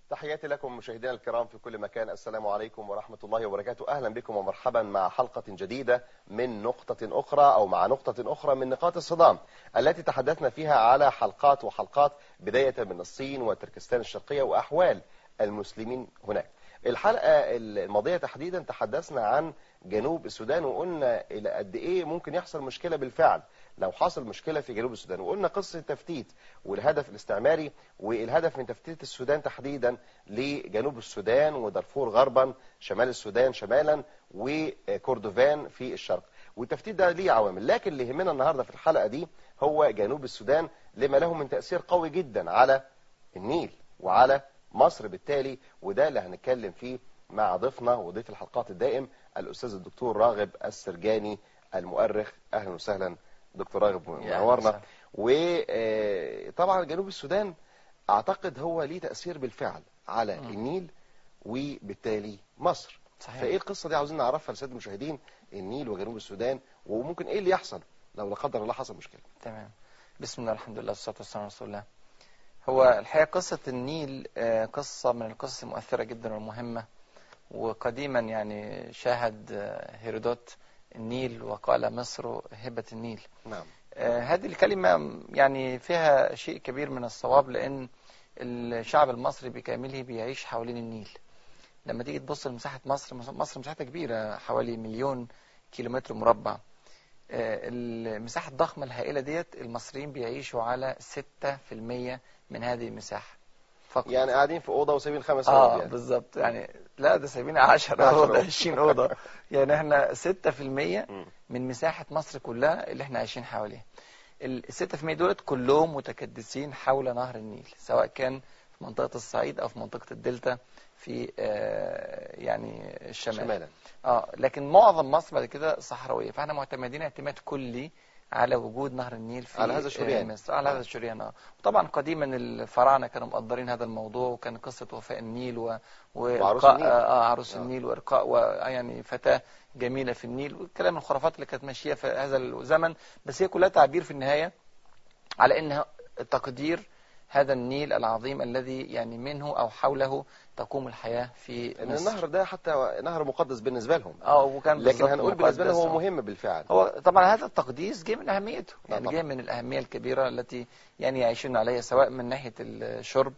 تحياتي لكم مشاهدينا الكرام في كل مكان السلام عليكم ورحمة الله وبركاته أهلا بكم ومرحبا مع حلقة جديدة من نقطة أخرى أو مع نقطة أخرى من نقاط الصدام التي تحدثنا فيها على حلقات وحلقات بداية من الصين وتركستان الشرقية وأحوال المسلمين هناك الحلقة الماضية تحديدا تحدثنا عن جنوب السودان وقلنا إلى قد إيه ممكن يحصل مشكلة بالفعل لو حصل مشكلة في جنوب السودان وقلنا قصة تفتيت والهدف الاستعماري والهدف من تفتيت السودان تحديدا لجنوب السودان ودارفور غربا شمال السودان شمالا وكردوفان في الشرق والتفتيت ده ليه عوامل لكن اللي يهمنا النهاردة في الحلقة دي هو جنوب السودان لما له من تأثير قوي جدا على النيل وعلى مصر بالتالي وده اللي هنتكلم فيه مع ضيفنا وضيف الحلقات الدائم الأستاذ الدكتور راغب السرجاني المؤرخ أهلا وسهلا دكتور راغب منورنا وطبعا جنوب السودان اعتقد هو ليه تأثير بالفعل على م. النيل وبالتالي مصر صحيح. فايه القصة دي عاوزين نعرفها لسيد المشاهدين النيل وجنوب السودان وممكن ايه اللي يحصل لو لا قدر الله حصل مشكلة تمام بسم الله الحمد لله والصلاة والسلام على رسول الله هو الحقيقة قصة النيل قصة من القصص المؤثرة جدا والمهمة وقديما يعني شاهد هيرودوت النيل وقال مصر هبة النيل نعم آه هذه الكلمة يعني فيها شيء كبير من الصواب لأن الشعب المصري بكامله بيعيش حوالين النيل لما تيجي تبص لمساحة مصر مصر مساحتها كبيرة حوالي مليون كيلومتر مربع آه المساحة الضخمة الهائلة ديت المصريين بيعيشوا على 6% من هذه المساحة فقط. يعني قاعدين في أوضة وسايبين خمس اه يعني. بالظبط يعني لا ده سايبين 10 أوضة 20 أوضة يعني احنا 6% من مساحة مصر كلها اللي احنا عايشين حواليها ال 6% دولت كلهم متكدسين حول نهر النيل سواء كان في منطقة الصعيد أو في منطقة الدلتا في آه يعني الشمال شمالا اه لكن معظم مصر بعد كده صحراوية فاحنا معتمدين اعتماد كلي على وجود نهر النيل في على هذا الشريان مصر على هذا الشريان اه وطبعا قديما الفراعنه كانوا مقدرين هذا الموضوع وكان قصه وفاء النيل و... وعروس وإلقاء النيل. آه عروس النيل وارقاء ويعني فتاه جميله في النيل والكلام الخرافات اللي كانت ماشيه في هذا الزمن بس هي كلها تعبير في النهايه على انها تقدير هذا النيل العظيم الذي يعني منه او حوله تقوم الحياه في ان مصر النهر ده حتى نهر مقدس بالنسبة لهم اه وكان لكن بالظبط هنقول بالنسبة له هو مقدس. مهم بالفعل هو طبعا هذا التقديس جه من أهميته يعني طبعا. جه من الأهمية الكبيرة التي يعني يعيشون عليها سواء من ناحية الشرب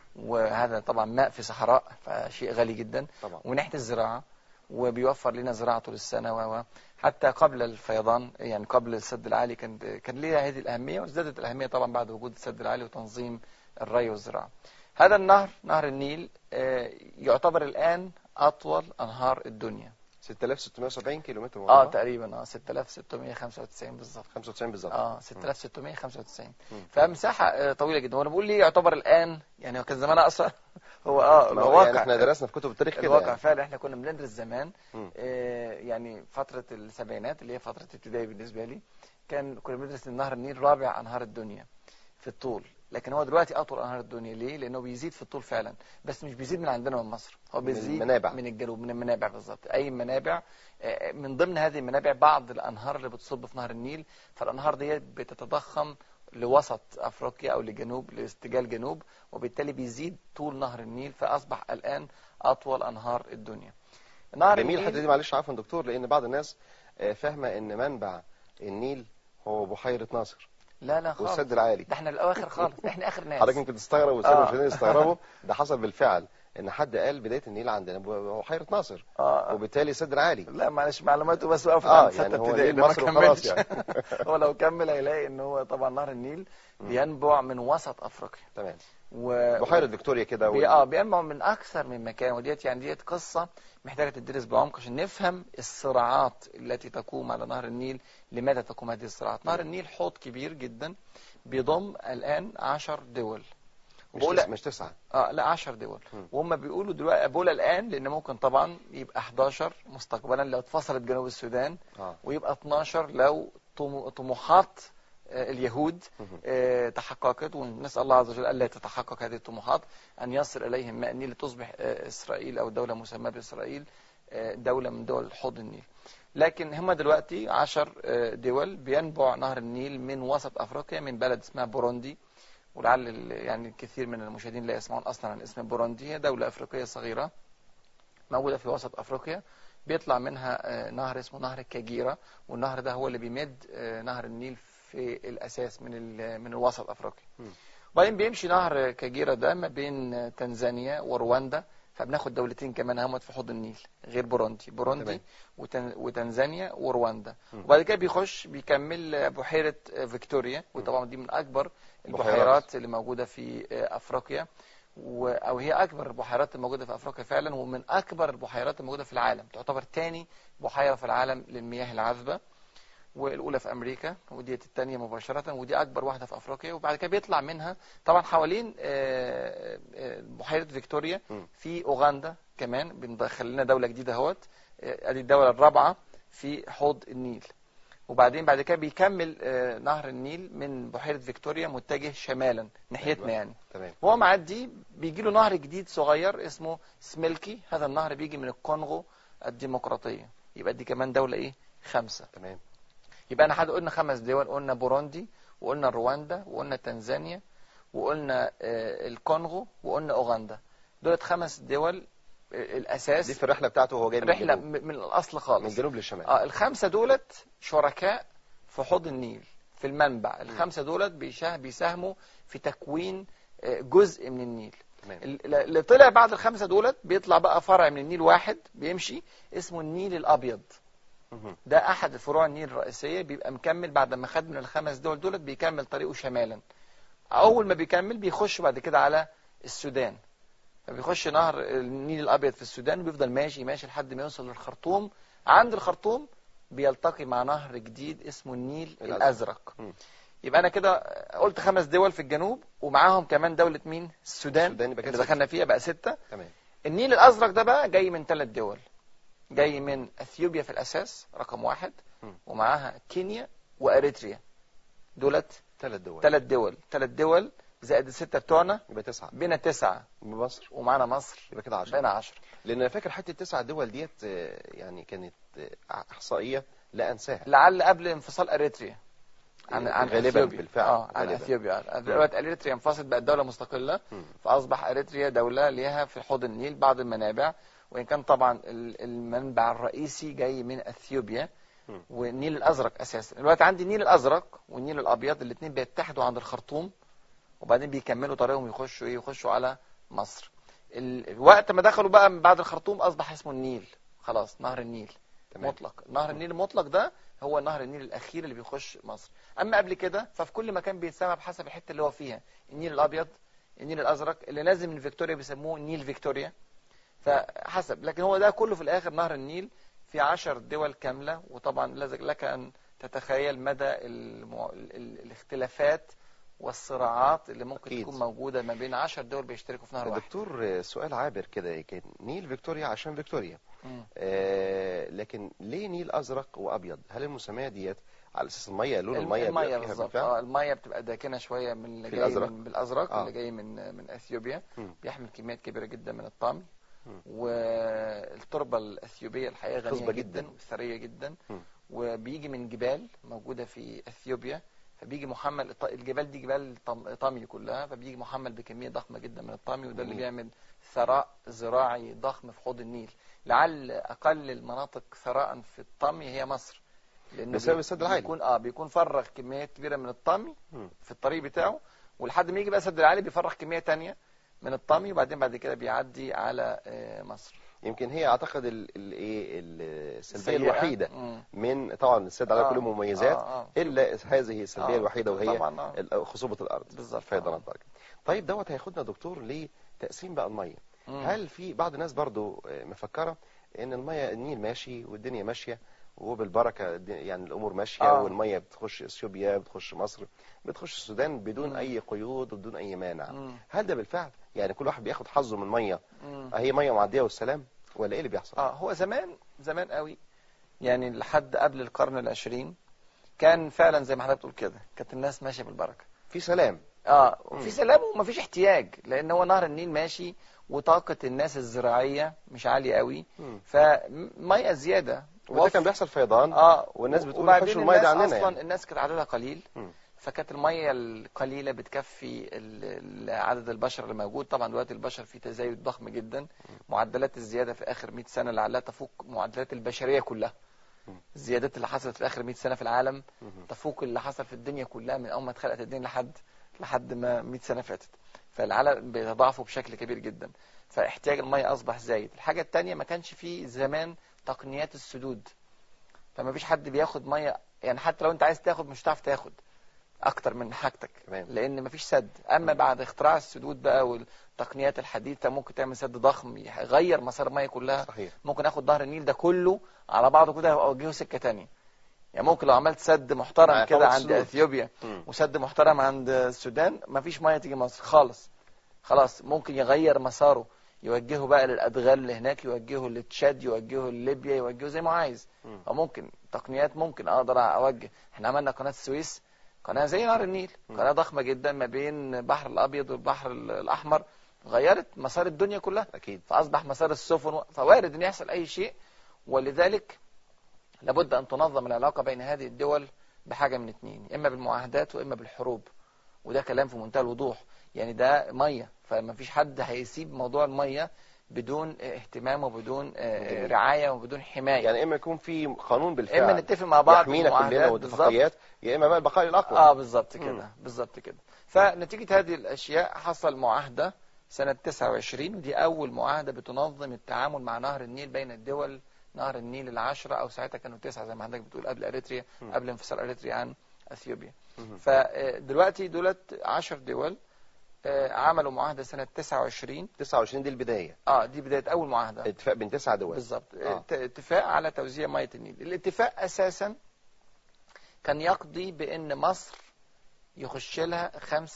وهذا طبعا ماء في صحراء فشيء غالي جدا طبعا ومن ناحية الزراعة وبيوفر لنا زراعة طول السنة و و- حتى قبل الفيضان يعني قبل السد العالي كان كان ليها هذه الأهمية وازدادت الأهمية طبعا بعد وجود السد العالي وتنظيم الري والزراعة هذا النهر نهر النيل آه، يعتبر الآن أطول أنهار الدنيا 6670 كيلومتر اه مربع تقريبا اه 6695 بالظبط 95 بالظبط اه 6695 مم. فمساحه آه، طويله جدا وانا بقول ليه يعتبر الان يعني هو كان زمان اقصر هو اه ما هو يعني الواقع احنا درسنا في كتب التاريخ كده الواقع يعني. فعلا احنا كنا بندرس زمان مم. آه يعني فتره السبعينات اللي هي فتره ابتدائي بالنسبه لي كان كنا بندرس ان نهر النيل رابع انهار الدنيا في الطول لكن هو دلوقتي اطول انهار الدنيا ليه لانه بيزيد في الطول فعلا بس مش بيزيد من عندنا من مصر هو من بيزيد المنابع. من الجنوب من المنابع بالظبط اي منابع آه، من ضمن هذه المنابع بعض الانهار اللي بتصب في نهر النيل فالانهار دي بتتضخم لوسط افريقيا او لجنوب لاستجال الجنوب وبالتالي بيزيد طول نهر النيل فاصبح الان اطول انهار الدنيا نهر جميل النيل الحته دي معلش عفوا دكتور لان بعض الناس آه، فاهمه ان منبع النيل هو بحيره ناصر لا لا خالص والسد العالي ده احنا الاواخر خالص احنا اخر ناس حضرتك يمكن تستغرب والساده آه. المشاهدين يستغربوا ده حصل بالفعل ان حد قال بدايه النيل عندنا بحيره ناصر آه. وبالتالي السد العالي لا معلش معلوماته بس وقفت آه، عند يعني ستة هو ابتدائي النيل ده ما مصر وخلاص كملش يعني. هو لو كمل هيلاقي ان هو طبعا نهر النيل بينبع من وسط افريقيا تمام و... بحيره فيكتوريا كده بي... وال- اه بينبع من اكثر من مكان وديت يعني ديت قصه محتاجه تدرس بعمق عشان نفهم الصراعات التي تقوم على نهر النيل لماذا تقوم هذه الصراعات نهر النيل حوض كبير جدا بيضم الان عشر دول مش بقول- تس- مش تسعه اه لا 10 دول مم. وهم بيقولوا دلوقتي بقول الان لان ممكن طبعا يبقى 11 مستقبلا لو اتفصلت جنوب السودان اه ويبقى 12 لو طم- طموحات آه، اليهود مهم. آه، تحققت ونسأل الله عز وجل ألا تتحقق هذه الطموحات أن يصل إليهم ماء النيل لتصبح آه، إسرائيل أو دولة مسماة بإسرائيل آه، دولة من دول حوض النيل لكن هم دلوقتي عشر آه، دول بينبع نهر النيل من وسط أفريقيا من بلد اسمها بوروندي ولعل ال- يعني الكثير من المشاهدين لا يسمعون اصلا عن اسم بوروندي هي دوله افريقيه صغيره موجوده في وسط افريقيا بيطلع منها آه، نهر اسمه نهر الكاجيرا والنهر ده هو اللي بيمد آه، نهر النيل في الاساس من ال- من الوسط افريقيا مم. وبعدين بيمشي نهر كاجيرا ده ما بين آه، تنزانيا ورواندا فبناخد دولتين كمان همت في حوض النيل غير بوروندي بوروندي تمام. وتن... وتنزانيا ورواندا مم. وبعد كده بيخش بيكمل آه، بحيرة آه، فيكتوريا وطبعا دي من أكبر البحيرات. البحيرات اللي موجودة في آه، أفريقيا و... أو هي أكبر البحيرات الموجودة في أفريقيا فعلا ومن أكبر البحيرات الموجودة في العالم تعتبر تاني بحيرة في العالم للمياه العذبة والأولى في أمريكا ودي الثانية مباشرة ودي أكبر واحدة في أفريقيا وبعد كده بيطلع منها طبعا حوالين آه، آه، بحيرة فيكتوريا مم. في أوغندا كمان بندخل لنا دولة جديدة اهوت آه، ادي الدولة الرابعة في حوض النيل وبعدين بعد كده بيكمل آه، نهر النيل من بحيرة فيكتوريا متجه شمالا ناحيتنا أيوة. يعني تمام وهو معدي بيجي له نهر جديد صغير اسمه سميلكي هذا النهر بيجي من الكونغو الديمقراطية يبقى دي كمان دولة ايه خمسة تمام يبقى انا حد قلنا خمس دول قلنا بوروندي وقلنا رواندا وقلنا تنزانيا وقلنا آه، الكونغو وقلنا اوغندا دولت خمس دول آه، الاساس دي في الرحله بتاعته وهو جاي من رحله الجنوب. م- من الاصل خالص من الجنوب للشمال اه الخمسه دولت شركاء في حوض النيل في المنبع الخمسه دولت بيشه- بيساهموا في تكوين آه، جزء من النيل تمام ال- اللي طلع بعد الخمسه دولت بيطلع بقى فرع من النيل واحد بيمشي اسمه النيل الابيض مهم. ده احد فروع النيل الرئيسيه بيبقى مكمل بعد ما خد من الخمس دول دولت بيكمل طريقه شمالا اول ما بيكمل بيخش بعد كده على السودان فبيخش نهر النيل الابيض في السودان وبيفضل ماشي ماشي لحد ما يوصل للخرطوم عند الخرطوم بيلتقي مع نهر جديد اسمه النيل الأزرق. الازرق مم. يبقى انا كده قلت خمس دول في الجنوب ومعاهم كمان دوله مين السودان السودان يبقى كده اللي دخلنا فيها بقى ستة تمام النيل الازرق ده بقى جاي من ثلاث دول جاي من اثيوبيا في الاساس رقم واحد مم. ومعاها كينيا واريتريا دولت ثلاث دول ثلاث دول ثلاث دول زائد الستة بتوعنا يبقى تسعه بينا تسعة مصر ومعانا مصر يبقى كده 10 بقينا عشرة لان انا فاكر حته التسع دول ديت آه، يعني كانت آه، احصائيه لا انساها لعل قبل انفصال اريتريا عن عن غالباً اثيوبيا بالفعل، اه عن غالباً. اثيوبيا دلوقتي اريتريا انفصلت بقت دوله مستقله مم. فاصبح اريتريا دوله ليها في حوض النيل بعض المنابع وان كان طبعا ال- المنبع الرئيسي جاي من اثيوبيا مم. والنيل الازرق اساسا دلوقتي عندي النيل الازرق والنيل الابيض الاثنين بيتحدوا عند الخرطوم وبعدين بيكملوا طريقهم يخشوا ايه يخشوا على مصر ال- وقت ما دخلوا بقى من بعد الخرطوم اصبح اسمه النيل خلاص نهر النيل تمام. مطلق نهر النيل المطلق ده هو نهر النيل الاخير اللي بيخش مصر اما قبل كده ففي كل مكان بيتسمى بحسب الحته اللي هو فيها النيل الابيض النيل الازرق اللي نازل من فيكتوريا بيسموه نيل فيكتوريا فحسب لكن هو ده كله في الاخر نهر النيل في عشر دول كامله وطبعا لازم لك ان تتخيل مدى المو... ال... ال... الاختلافات والصراعات اللي ممكن أكيد. تكون موجوده ما بين عشر دول بيشتركوا في نهر واحد دكتور آه، سؤال عابر كده كان نيل فيكتوريا عشان فيكتوريا مم. آه لكن ليه نيل ازرق وابيض هل المسميه ديت على اساس الميه لون الميه الميه بيبقى فيها بالظبط بالفعل؟ اه الميه بتبقى داكنه شويه من اللي في جاي الأزرق. من بالازرق آه. اللي جاي من من اثيوبيا مم. بيحمل كميات كبيره جدا من الطعم مم. والتربه الاثيوبيه الحقيقه غنيه خصبة جدا, جدا. وثريه جدا مم. وبيجي من جبال موجوده في اثيوبيا فبيجي محمل الط- الجبال دي جبال طم- طمي كلها فبيجي محمل بكميه ضخمه جدا من الطمي وده اللي جميل. بيعمل ثراء زراعي ضخم في حوض النيل لعل اقل المناطق ثراء في الطمي هي مصر لانه بسبب بي- السد العالي. بيكون اه بيكون فرغ كميات كبيره من الطمي مم. في الطريق بتاعه ولحد ما يجي بقى السد العالي بيفرغ كميه تانية من الطمي وبعدين بعد كده بيعدي على آه، مصر يمكن هي اعتقد ال- ال- ايه السلبيه سيئة. الوحيده مم. من طبعا السد على آه. كل مميزات آه، آه. الا هذه السلبيه آه. الوحيده وهي طبعا آه. ال- خصوبه الارض بالظبط. فيضانات آه. درجه طيب دوت هياخدنا دكتور لتقسيم بقى الميه مم. هل في بعض الناس برضو آه، مفكره ان الميه النيل ماشي والدنيا ماشيه وبالبركه الد- يعني الامور ماشيه آه. والميه بتخش اثيوبيا بتخش مصر بتخش السودان بدون مم. اي قيود وبدون اي مانع مم. هل ده بالفعل يعني كل واحد بياخد حظه من ميه مم. هي ميه معديه والسلام ولا ايه اللي بيحصل اه هو زمان زمان قوي يعني لحد قبل القرن العشرين كان فعلا زي ما حضرتك بتقول كده كانت الناس ماشيه بالبركه في سلام اه مم. وفي سلام ومفيش احتياج لان هو نهر النيل ماشي وطاقه الناس الزراعيه مش عاليه قوي مم. فميه زياده وده كان بيحصل فيضان اه والناس بتقول وبعدين حشوا الميه ده الناس عننا اصلا يعني الناس كانت عددها قليل مم. فكانت الميه القليله بتكفي ال- ال- عدد البشر اللي موجود طبعا دلوقتي البشر في تزايد ضخم جدا معدلات الزياده في اخر 100 سنه لعلها تفوق معدلات البشريه كلها مم. الزيادات اللي حصلت في اخر 100 سنه في العالم مهم. تفوق اللي حصل في الدنيا كلها من اول ما اتخلقت الدنيا لحد لحد ما 100 سنه فاتت فالعالم بيتضاعفوا بشكل كبير جدا فاحتياج الميه اصبح زايد الحاجه الثانيه ما كانش في زمان تقنيات السدود فما فيش حد بياخد ميه يعني حتى لو انت عايز تاخد مش هتعرف تاخد اكتر من حاجتك تمام. لان مفيش سد اما بعد اختراع السدود بقى والتقنيات الحديثه ممكن تعمل سد ضخم يغير مسار الميه كلها صحيح ممكن اخد ظهر النيل ده كله على بعضه كده اوجهه سكه تانية يعني ممكن لو عملت سد مع محترم كده فوق عند السدود. اثيوبيا مم. وسد محترم عند السودان مفيش ميه تيجي مصر خالص خلاص ممكن يغير مساره يوجهه بقى للادغال اللي هناك يوجهه لتشاد يوجهه لليبيا يوجهه زي ما عايز مم. او ممكن تقنيات ممكن اقدر اوجه احنا عملنا قناه السويس قناه زي نهر النيل مم. قناه ضخمه جدا ما بين البحر الابيض والبحر الاحمر غيرت مسار الدنيا كلها اكيد فاصبح مسار السفن فوارد ان يحصل اي شيء ولذلك لابد ان تنظم العلاقه بين هذه الدول بحاجه من اتنين اما بالمعاهدات واما بالحروب وده كلام في منتهى الوضوح يعني ده ميه فما فيش حد هيسيب موضوع الميه بدون اهتمام وبدون آه، جميل. رعايه وبدون حمايه يعني اما يكون في قانون بالفعل اما نتفق مع بعض يحمينا كلنا بمعاهدات بالظبط واتفاقيات يا اما بقى البقاء الاقوى اه بالظبط مم. كده بالظبط كده فنتيجة هذه الأشياء حصل معاهدة سنة 29 ودي أول معاهدة بتنظم التعامل مع نهر النيل بين الدول نهر النيل العشرة أو ساعتها كانوا تسعة زي ما حضرتك بتقول قبل أريتريا مم. قبل انفصال أريتريا عن أثيوبيا مهم. فدلوقتي دولت 10 دول آه، عملوا معاهدة سنة 29 29 دي البدايه اه دي بداية أول معاهدة اتفاق بين تسع دول بالظبط آه. ات- اتفاق على توزيع مياه النيل الاتفاق اساسا كان يقضي بان مصر يخش لها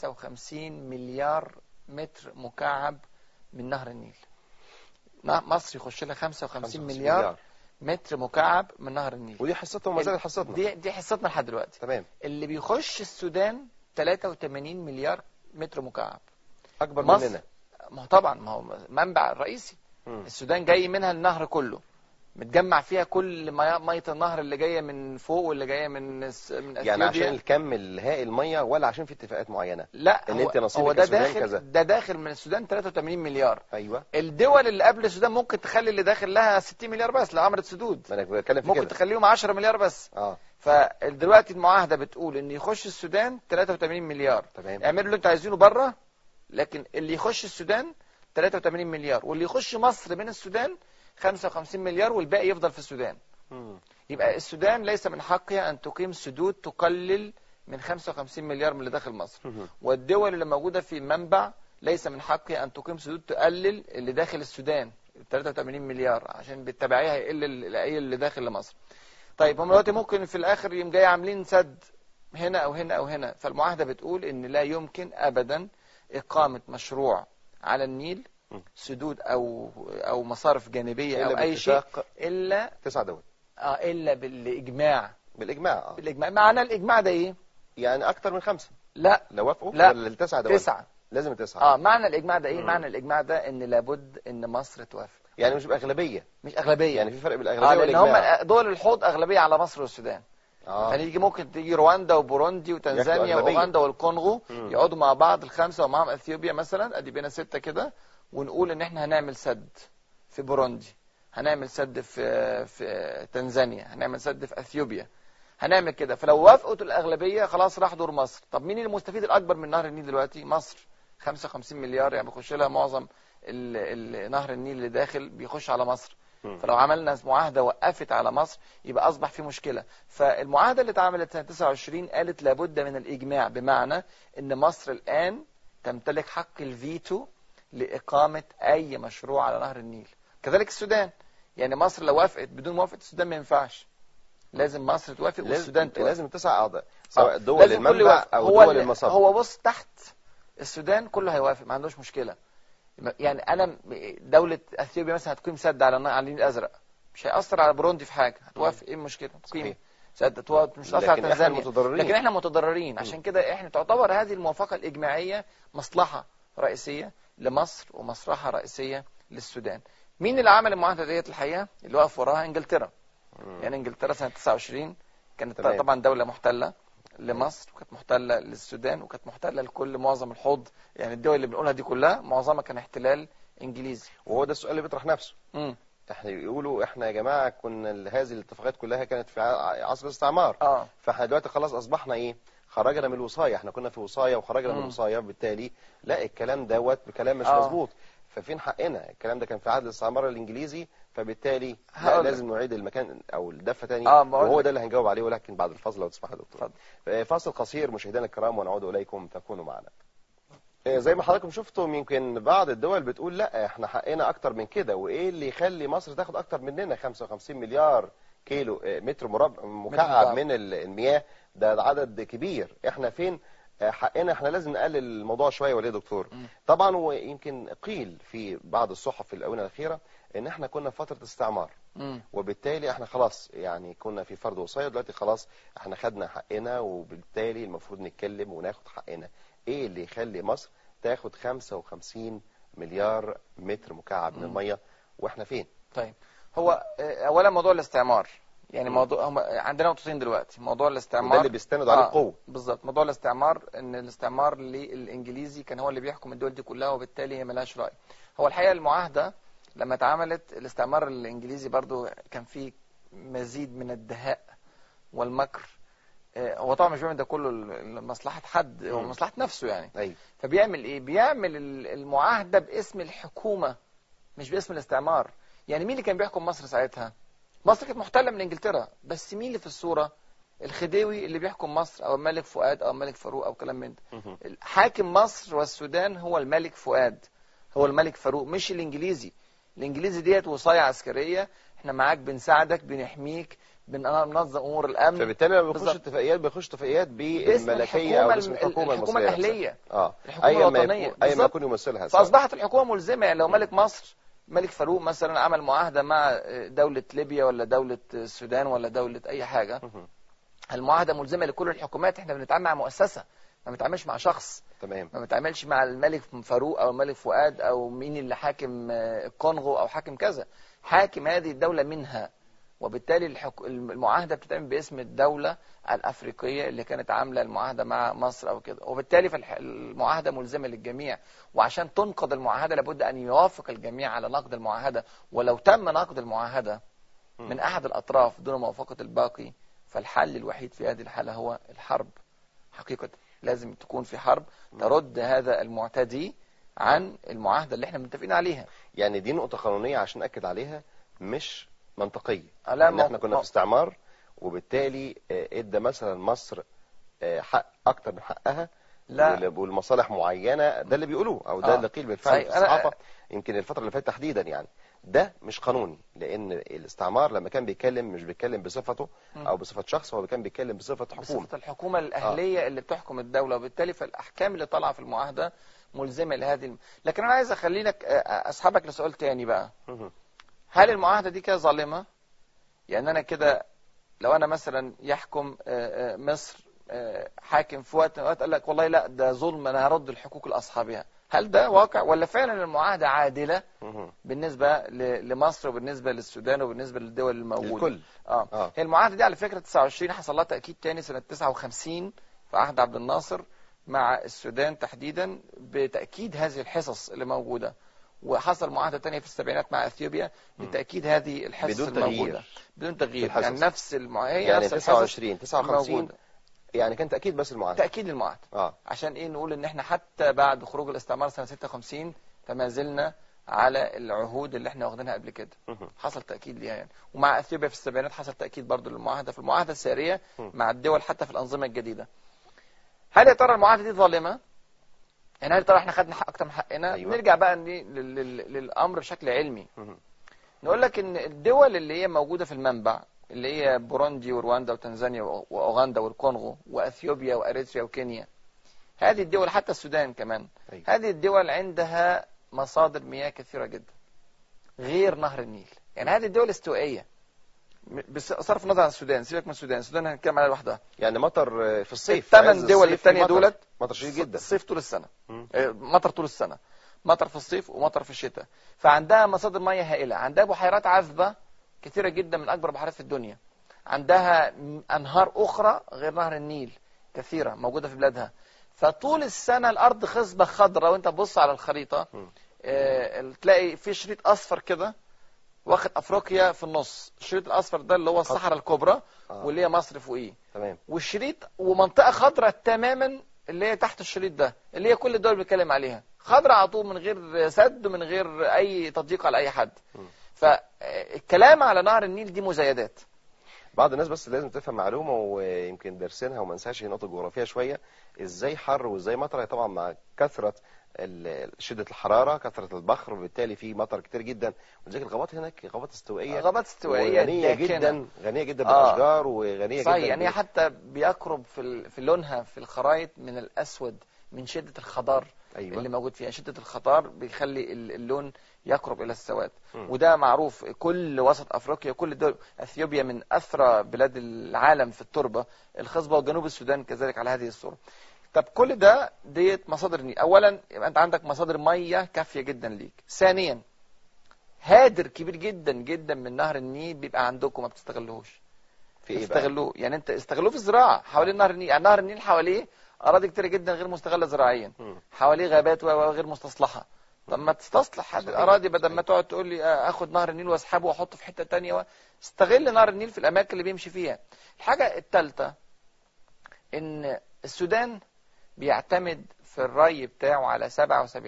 55 مليار متر مكعب من نهر النيل ن- مصر يخش لها 55 55 مليار متر مكعب من نهر النيل ودي حصتهم وما زالت حصتنا دي دي حصتنا لحد دلوقتي تمام اللي بيخش السودان 83 مليار متر مكعب اكبر مصر مننا ما هو طبعا ما هو منبع الرئيسي مم. السودان جاي منها النهر كله متجمع فيها كل مي- ميه النهر اللي جايه من فوق واللي جايه من الس- من يعني عشان اثيوبيا الكم الهائل الميه ولا عشان في اتفاقات معينه لا إن هو, أنت نصيبك هو ده كسودان داخل كذا. ده داخل من السودان 83 مليار ايوه الدول اللي قبل السودان ممكن تخلي اللي داخل لها 60 مليار بس لو عملت سدود ما انا بتكلم في ممكن كده تخليهم 10 مليار بس اه فدلوقتي المعاهده بتقول ان يخش السودان 83 مليار تمام اعملوا اللي انتوا عايزينه بره لكن اللي يخش السودان 83 مليار واللي يخش مصر من السودان 55 مليار والباقي يفضل في السودان مم. يبقى السودان ليس من حقها ان تقيم سدود تقلل من 55 مليار من اللي داخل مصر مم. والدول اللي موجوده في المنبع ليس من حقها ان تقيم سدود تقلل اللي داخل السودان 83 مليار عشان بالتبعيه هيقل ال- اي اللي داخل لمصر طيب هم دلوقتي ممكن في الاخر يوم جاي عاملين سد هنا او هنا او هنا فالمعاهده بتقول ان لا يمكن ابدا اقامه مشروع على النيل م. سدود او او مصارف جانبيه الا او اي شيء باتفاق الا تسع دول آه الا بالاجماع بالاجماع اه بالاجماع معنى الاجماع ده ايه يعني اكتر من خمسه لا لو وافقوا لا. ولا التسع دول تسعه لازم التسعه اه معنى الاجماع ده ايه مم. معنى الاجماع ده ان لابد ان مصر توافق يعني مش باغلبيه مش اغلبيه يعني في فرق بين اه الاغلبيه لان والاجماع هم دول الحوض اغلبيه على مصر والسودان اه فنيجي ممكن تيجي رواندا وبوروندي وتنزانيا ياخدوا أغلبية. واوغندا والكونغو مم. يقعدوا مع بعض الخمسه ومعاهم اثيوبيا مثلا ادي بينا سته كده ونقول ان احنا هنعمل سد في بوروندي هنعمل سد في في تنزانيا هنعمل سد في اثيوبيا هنعمل كده فلو وافقت الاغلبيه خلاص راح دور مصر طب مين المستفيد الاكبر من نهر النيل دلوقتي مصر 55 مليار يعني بيخش لها معظم ال- ال- نهر النيل اللي داخل بيخش على مصر مم. فلو عملنا معاهده وقفت على مصر يبقى اصبح في مشكله فالمعاهده اللي اتعملت سنه 29 قالت لابد من الاجماع بمعنى ان مصر الان تمتلك حق الفيتو لاقامه اي مشروع على نهر النيل كذلك السودان يعني مصر لو وافقت بدون موافقه السودان ما ينفعش لازم مصر توافق والسودان لازم توافق لازم التسع اعضاء سواء آه، دول لازم كله المنبع يوافق. او هو دول ال- المصب هو بص تحت السودان كله هيوافق ما عندوش مشكله يعني انا م- دوله اثيوبيا مثلا هتقيم سد على الن- على النيل الازرق مش هيأثر على بوروندي في حاجه هتوافق ايه المشكله تقيم صحيح. سد توافق مش هتأثر على لكن احنا تنزانيا المتضررين لكن احنا متضررين عشان كده احنا تعتبر هذه الموافقه الاجماعيه مصلحه رئيسيه لمصر ومصلحه رئيسيه للسودان مين اللي عمل المعاهده ديت الحقيقه اللي وقف وراها انجلترا مم. يعني انجلترا سنه 29 كانت تمام. طبعا دوله محتله لمصر وكانت محتله للسودان وكانت محتله لكل معظم الحوض يعني الدول اللي بنقولها دي كلها معظمها كان احتلال انجليزي وهو ده السؤال اللي بيطرح نفسه امم احنا بيقولوا احنا يا جماعه كنا ال- هذه الاتفاقات كلها كانت في ع- عصر الاستعمار اه فاحنا دلوقتي خلاص اصبحنا ايه خرجنا من الوصايه احنا كنا في وصايه وخرجنا من مم. الوصايه بالتالي لا الكلام دوت بكلام مش آه. مظبوط ففين حقنا الكلام ده كان في عهد الاستعمار الانجليزي فبالتالي لا هقول لازم نعيد المكان او الدفه تاني آه، بقول وهو لك. ده اللي هنجاوب عليه ولكن بعد الفاصل لو تسمح يا دكتور اتفضل. آه، فاصل قصير مشاهدينا الكرام ونعود اليكم فكونوا معنا آه، زي ما حضراتكم شفتم يمكن بعض الدول بتقول لا احنا حقنا اكتر من كده وايه اللي يخلي مصر تاخد اكتر مننا 55 مليار كيلو آه، متر مربع مكعب مكعب. من ال- المياه ده عدد كبير احنا فين آه، حقنا احنا لازم نقلل الموضوع شويه ولا إيه يا دكتور مم. طبعا ويمكن قيل في بعض الصحف في الاونه الاخيره ان احنا كنا في فتره استعمار امم وبالتالي احنا خلاص يعني كنا في فرض وصاية دلوقتي خلاص احنا خدنا حقنا وبالتالي المفروض نتكلم وناخد حقنا ايه اللي يخلي مصر تاخد 55 مليار متر مكعب من مم. المية واحنا فين طيب هو آه، اولا موضوع الاستعمار يعني مم. موضوع هم عندنا نقطتين دلوقتي موضوع وده الاستعمار اللي بيستندوا عليه آه، القوة بالظبط موضوع الاستعمار ان الاستعمار للانجليزي كان هو اللي بيحكم الدول دي كلها وبالتالي هي ملهاش راي هو الحقيقه المعاهده لما اتعملت الاستعمار الانجليزي برضو كان فيه مزيد من الدهاء والمكر آه، هو طبعا مش بيعمل ده كله ل- لمصلحه حد هو مم. مصلحه نفسه يعني ايوه فبيعمل ايه بيعمل ال- المعاهده باسم الحكومه مش باسم الاستعمار يعني مين اللي كان بيحكم مصر ساعتها مصر كانت محتله من انجلترا بس مين اللي في الصوره الخديوي اللي بيحكم مصر او الملك فؤاد او الملك فاروق او كلام من ده مهم. حاكم مصر والسودان هو الملك فؤاد هو الملك فاروق مش الانجليزي الانجليزي ديت وصايه عسكريه احنا معاك بنساعدك بنحميك بننظم امور الامن فبالتالي لما بيخش بالظبط. اتفاقيات بيخش اتفاقيات باسم بالملكية او الحكومه باسم الم- الحكومة الحكومه المصرية نفسها. الاهليه اه الحكومه ايا ما الوطنيه يكون ايا ما بالظبط. يكون يمثلها سواء. فاصبحت الحكومه ملزمه يعني لو ملك مصر ملك فاروق مثلا عمل معاهده مع دوله ليبيا ولا دوله السودان ولا دوله اي حاجه مهم. المعاهده ملزمه لكل الحكومات احنا بنتعامل مع مؤسسه ما بنتعاملش مع شخص تمام ما بنتعاملش مع الملك فاروق او الملك فؤاد او مين اللي حاكم آه، الكونغو او حاكم كذا حاكم هذه الدوله منها وبالتالي الحك... المعاهده بتتعمل باسم الدوله الافريقيه اللي كانت عامله المعاهده مع مصر او كده وبالتالي فالمعاهده ملزمه للجميع وعشان تنقض المعاهده لابد ان يوافق الجميع على نقض المعاهده ولو تم نقض المعاهده من احد الاطراف دون موافقه الباقي فالحل الوحيد في هذه الحاله هو الحرب حقيقه لازم تكون في حرب ترد هذا المعتدي عن المعاهده اللي احنا متفقين عليها يعني دي نقطة قانونية عشان نأكد عليها مش منطقية لا ان احنا مو- كنا مو- في استعمار وبالتالي آه، ادى مثلا مصر آه، حق اكتر من حقها لا. وال- والمصالح معينة ده اللي بيقولوه او ده آه. اللي قيل بالفعل في صحيح. أنا- الصحافة يمكن الفترة اللي فاتت تحديدا يعني ده مش قانوني لان الاستعمار لما كان بيتكلم مش بيتكلم بصفته مم. او بصفة شخص هو كان بيتكلم بصفة حكومة بصفة الحكومة الأهلية اللي بتحكم الدولة وبالتالي فالأحكام اللي طالعة في المعاهدة ملزمة لهذه الم... لكن أنا عايز أخلينك آه، أسحبك لسؤال تاني بقى مهم. هل المعاهدة دي كده ظالمة؟ يعني أنا كده لو أنا مثلا يحكم آه، آه، مصر آه، حاكم في وقت من الأوقات قال لك والله لا ده ظلم أنا هرد الحقوق لأصحابها هل ده واقع ولا فعلا المعاهدة عادلة مهم. بالنسبة ل- لمصر وبالنسبة للسودان وبالنسبة للدول الموجودة الكل اه اه هي المعاهده دي على فكره 29 حصل لها تاكيد تاني سنه 59 في عهد عبد الناصر مع السودان تحديدا بتاكيد هذه الحصص اللي موجوده وحصل معاهده تانية في السبعينات مع اثيوبيا لتاكيد هذه الحصص بدون الموجوده تغيير. بدون تغيير في الحصص. يعني نفس المعاهده هي يعني نفس الحصص 29 59 الموجودة. يعني كان تأكيد بس المعاهدة تاكيد المعاهده اه عشان ايه نقول ان احنا حتى بعد خروج الاستعمار سنه 56 فما زلنا على العهود اللي احنا واخدينها قبل كده مهم. حصل تاكيد ليها يعني ومع اثيوبيا في السبعينات حصل تاكيد برضو للمعاهده في المعاهده الساريه م. مع الدول حتى في الانظمه الجديده هل يا ترى المعاهده دي ظالمه يعني هل يا ترى احنا خدنا حق اكتر من حقنا أيوة. نرجع بقى لل- لل- للامر بشكل علمي مهم. نقول لك ان الدول اللي هي موجوده في المنبع اللي هي بوروندي ورواندا وتنزانيا و- واوغندا والكونغو واثيوبيا واريتريا وكينيا هذه الدول حتى السودان كمان أيوة. هذه الدول عندها مصادر مياه كثيره جدا غير نهر النيل يعني هذه الدول استوائيه م- بس صرف النظر عن السودان سيبك من السودان السودان هنتكلم عليها لوحدها يعني مطر آه، في الصيف في عز الثمان دول الصيف الثانيه مطر. دولت مطر شديد جدا الصيف طول السنه مم. آه، مطر طول السنه مطر في الصيف ومطر في الشتاء فعندها مصادر مياه هائله عندها بحيرات عذبه كثيره جدا من اكبر البحيرات في الدنيا عندها م- انهار اخرى غير نهر النيل كثيره موجوده في بلادها فطول السنه الارض خصبه خضراء وانت تبص على الخريطه مم. آه، تلاقي في شريط اصفر كده واخد افريقيا في النص الشريط الاصفر ده اللي هو الصحراء الكبرى آه. واللي هي مصر فوقيه تمام والشريط ومنطقه خضراء تماما اللي هي تحت الشريط ده اللي هي كل الدول بيتكلم عليها خضراء على طول من غير سد ومن غير اي تضييق على اي حد مم. فالكلام على نهر النيل دي مزايدات بعض الناس بس لازم تفهم معلومه ويمكن دارسينها وما ننساش هي نقطه جغرافيه شويه ازاي حر وازاي مطر طبعا مع كثره ال- شده الحراره كثره البخر وبالتالي في مطر كتير جدا ولذلك الغابات هناك غابات استوائيه غابات استوائيه غنيه داكنة. جدا غنيه جدا آه. بالاشجار وغنيه صحيح جدا يعني هي بال- حتى بيقرب في ال- في لونها في الخرايط من الاسود من شده الخضار ايوه اللي موجود فيها شده الخضار بيخلي ال- اللون يقرب الى السواد مم. وده معروف كل وسط افريقيا كل دول اثيوبيا من اثرى بلاد العالم في التربه الخصبه وجنوب السودان كذلك على هذه الصوره طب كل ده ديت مصادر النيل اولا يبقى انت عندك مصادر ميه كافيه جدا ليك ثانيا هادر كبير جدا جدا من نهر النيل بيبقى عندكم ما بتستغلوهوش في ايه بقى استغلوه يعني انت استغلوه في الزراعه حوالين نهر النيل يعني نهر النيل حواليه اراضي كتيره جدا غير مستغله زراعيا مم. حواليه غابات و- وغير مستصلحه طب ما تستصلح هذه صحيح، الاراضي بدل ما صحيح. تقعد تقول لي آه، اخد نهر النيل واسحبه واحطه في حته تانية و- استغل نهر النيل في الاماكن اللي بيمشي فيها الحاجه الثالثه ان السودان بيعتمد في الري بتاعه على 77%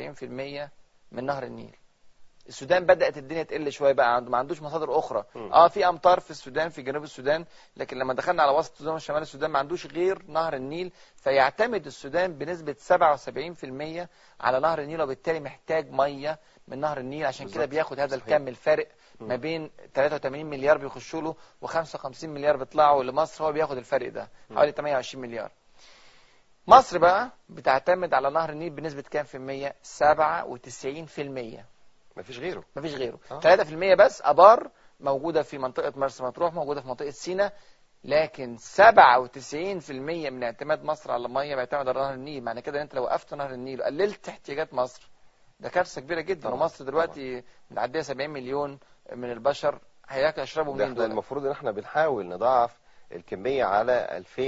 من نهر النيل السودان بدأت الدنيا تقل شويه بقى عنده ما عندوش مصادر اخرى مم. اه في امطار في السودان في جنوب السودان لكن لما دخلنا على وسط السودان وشمال السودان ما عندوش غير نهر النيل فيعتمد السودان بنسبه 77% على نهر النيل وبالتالي محتاج ميه من نهر النيل عشان كده بالظبط. بياخد هذا صحيح. الكم الفارق مم. ما بين 83 مليار بيخشوا له و55 مليار بيطلعوا لمصر هو بياخد الفرق ده مم. حوالي 28 مليار مصر بقى بتعتمد على نهر النيل بنسبه كام في المية 97 في المية مفيش غيره مفيش غيره آه. 3% بس ابار موجوده في منطقه مرسى مطروح موجوده في منطقه سيناء لكن 97% من اعتماد مصر على الميه بيعتمد على نهر النيل معنى كده ان انت لو وقفت نهر النيل وقللت احتياجات مصر ده كارثه كبيره جدا طبعاً، ومصر دلوقتي معديه 70 مليون من البشر هياكلوا يشربوا ده منين احنا دول المفروض ان احنا بنحاول نضاعف الكميه على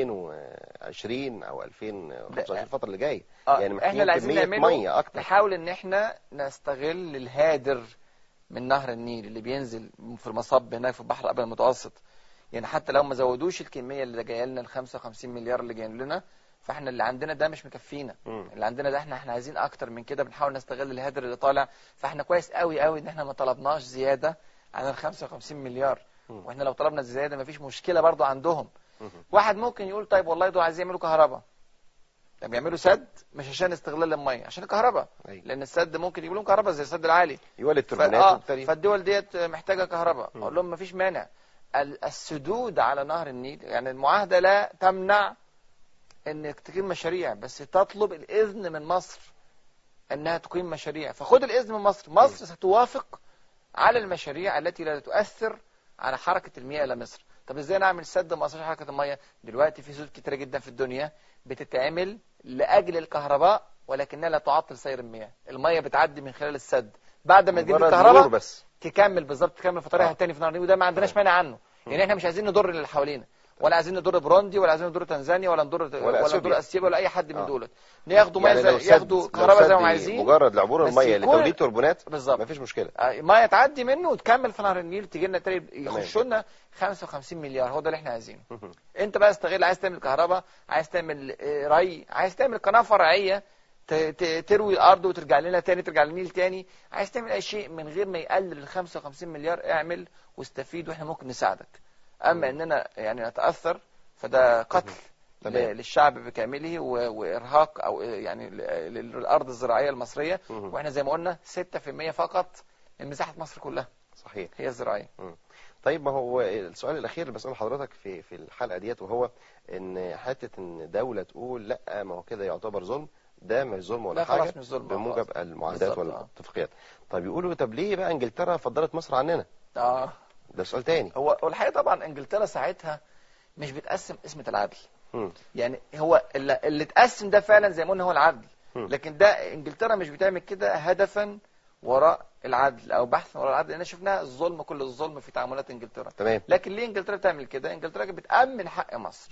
2020 او 2025 الفتره اللي جايه آه، يعني احنا اللي عايزين كميه نعمله ميه اكتر نحاول ان احنا نستغل الهادر من نهر النيل اللي بينزل في المصب هناك في البحر الابيض المتوسط يعني حتى لو ما زودوش الكميه اللي جايه لنا ال 55 مليار اللي جايين لنا فاحنا اللي عندنا ده مش مكفينا مم. اللي عندنا ده احنا احنا عايزين اكتر من كده بنحاول نستغل الهدر اللي طالع فاحنا كويس قوي قوي ان احنا ما طلبناش زياده عن ال 55 مليار مم. واحنا لو طلبنا زياده مفيش مشكله برضو عندهم مم. واحد ممكن يقول طيب والله دول عايزين يعملوا كهرباء طب يعملوا سد مش عشان استغلال الميه عشان الكهرباء أيوة. لان السد ممكن يجيبوا لهم كهرباء زي السد العالي يولد ف- توربينات آه، وبالتالي فالدول ديت محتاجه كهرباء مم. اقول لهم مفيش مانع ال- السدود على نهر النيل يعني المعاهده لا تمنع انك تقيم مشاريع بس تطلب الاذن من مصر انها تقيم مشاريع فخد الاذن من مصر مصر ستوافق على المشاريع التي لا تؤثر على حركه المياه الى مصر طب ازاي نعمل سد ما يأثرش على حركه المياه دلوقتي في سدود كتيره جدا في الدنيا بتتعمل لاجل الكهرباء ولكنها لا تعطل سير المياه المياه بتعدي من خلال السد بعد ما تجيب مجرد الكهرباء مرور بس تكمل بالظبط تكمل في طريقها آه. التاني في نهر النيل وده ما عندناش مانع عنه يعني احنا مش عايزين نضر اللي حوالينا ولا عايزين نضر بروندي ولا عايزين نضر تنزانيا ولا نضر ولا, أثيوبيا. نضر اثيوبيا ولا اي حد من آه. دول ياخدوا ميه يعني لو زي سد- ياخدوا لو كهرباء زي ما سد هم عايزين مجرد لعبور بس الميه يكون- لتوليد توربينات بالظبط مفيش مشكله آه، ميه تعدي منه وتكمل في نهر النيل تيجي لنا تاني يخشوا لنا 55 مليار هو ده اللي احنا عايزينه انت بقى استغل عايز تعمل كهرباء عايز تعمل آه، ري عايز تعمل قناه فرعيه ت- ت- تروي الارض وترجع لنا تاني ترجع للنيل تاني عايز تعمل اي شيء من غير ما يقلل ال 55 مليار اعمل واستفيد واحنا ممكن نساعدك اما اننا يعني نتاثر فده قتل تمام. ل- للشعب بكامله و- وارهاق او يعني ل- للارض الزراعيه المصريه مهم. واحنا زي ما قلنا 6% فقط من مساحه مصر كلها صحيح هي الزراعيه طيب ما هو السؤال الاخير اللي بساله لحضرتك في في الحلقه ديت وهو ان حته ان دوله تقول لا ما هو كده يعتبر ظلم ده مش ظلم ولا لا حاجه خلاص مش ظلم بموجب خلاص. المعاهدات بالظبط، آه. والاتفاقيات طب يقولوا طب ليه بقى انجلترا فضلت مصر عننا اه ده سؤال تاني هو والحقيقه طبعا انجلترا ساعتها مش بتقسم قسمه العدل مم. يعني هو اللي, اللي اتقسم ده فعلا زي ما قلنا هو العدل مم. لكن ده انجلترا مش بتعمل كده هدفا وراء العدل او بحثا وراء العدل لان شفناها الظلم كل الظلم في تعاملات انجلترا تمام لكن ليه انجلترا بتعمل كده انجلترا كانت بتامن حق مصر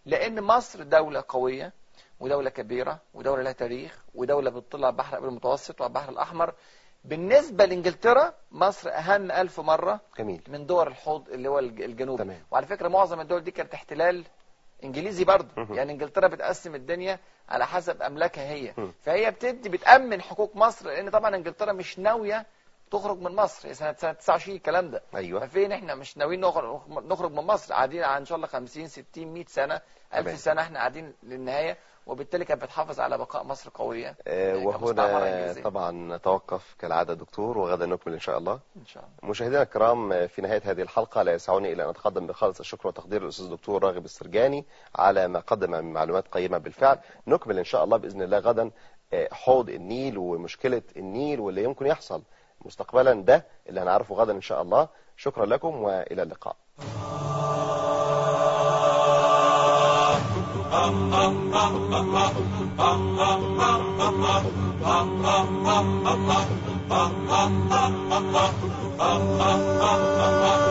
لان مصر دولة قوية ودولة كبيرة ودولة لها تاريخ ودولة بتطل على البحر المتوسط وعلى البحر الاحمر بالنسبة لانجلترا مصر اهم الف مرة جميل من دول الحوض اللي هو الج- الجنوبي تمام. وعلى فكرة معظم الدول دي كانت احتلال انجليزي برضه مهم. يعني انجلترا بتقسم الدنيا على حسب املاكها هي مم. فهي بتدي بتامن حقوق مصر لان طبعا انجلترا مش ناويه تخرج من مصر هي سنه سنه 29 الكلام ده ايوه ففين احنا مش ناويين نخرج نخرج من مصر قاعدين على ان شاء الله 50 60 100 سنه تمام. 1000 سنه احنا قاعدين للنهايه وبالتالي كانت بتحافظ على بقاء مصر قويه آه، يعني كمستعمرة وهنا إنجليزية. طبعا نتوقف كالعادة دكتور وغدا نكمل إن شاء الله ان شاء الله مشاهدينا الكرام آه، في نهاية هذه الحلقة لا يسعني إلا أن أتقدم بخالص الشكر وتقدير الأستاذ الدكتور راغب السرجاني على ما قدم من معلومات قيمة بالفعل نكمل إن شاء الله بإذن الله غدا آه، حوض النيل ومشكلة النيل واللي يمكن يحصل مستقبلا ده اللي هنعرفه غدا إن شاء الله شكرا لكم وإلى اللقاء Ah